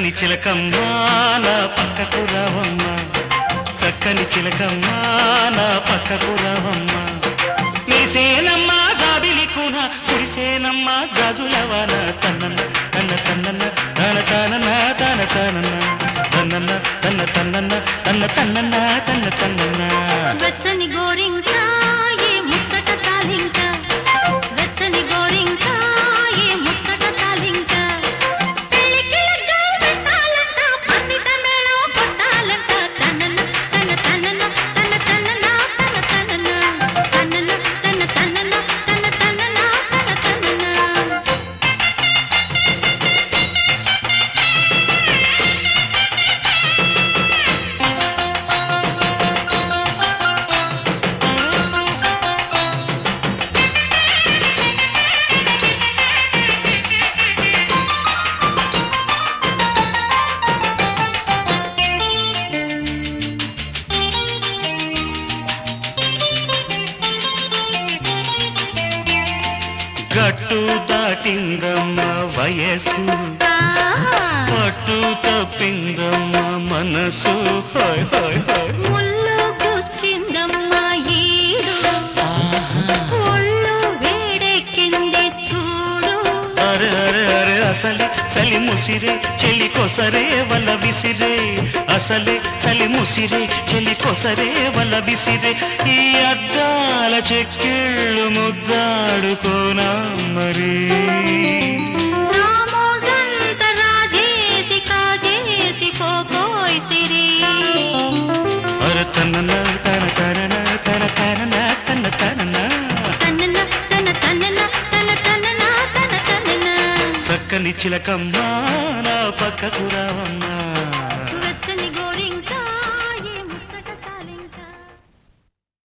చక్కని చిలకమ్మా నా పక్కకు రావమ్మా చక్కని చిలకమ్మా నా పక్కకు రావమ్మా నిలిసేనమ్మా జాబిలి కూన కురిసేనమ్మా జాజులవాన తన్నన్న తన్న తన్నన్న తన తనన తన తనన్న తన్నన్న తన్న తన్నన్న తన్న తన్నన్న తన్న తన్నన్న వెచ్చని గోరింక ఏ ముచ్చట చాలింక వెచ్చని గోరింక ఏ ముచ్చట చాలింక చెలికి లగ్గం పెట్టాలంట పండిత మేళం కొట్టాలంట తనన తన తనన తన తనన తన తనన తనన తన తనన తన తనన తన తనన గట్టు దాటిందమ్మ వయస్సు పట్టు తప్పిందమ్మ మనసు హాయ్ హాయ్ హాయ్ ముళ్ళు గుచ్చిందమ్మా ఈడు ఒళ్ళు వేడెక్కింది చూడు అరే అరే అరే అసలే చలి ముసిరే చెలి కొసరే వల్ల విసిరే అసలే చలి ముసిరే చెలి కొసరే వల్ల విసిరే ఈ అద్దాల చెక్కిళ్ళు ముద్దాడుకోనా మరి నా మోజంత రాజేసి కాజేసి పోకోయ్ సిరి అర తన తన తన తన తన తన తన తనన తన తనన తన తనన తన తనన చక్కని చిలకమ్మా నా పక్కకు రావమ్మా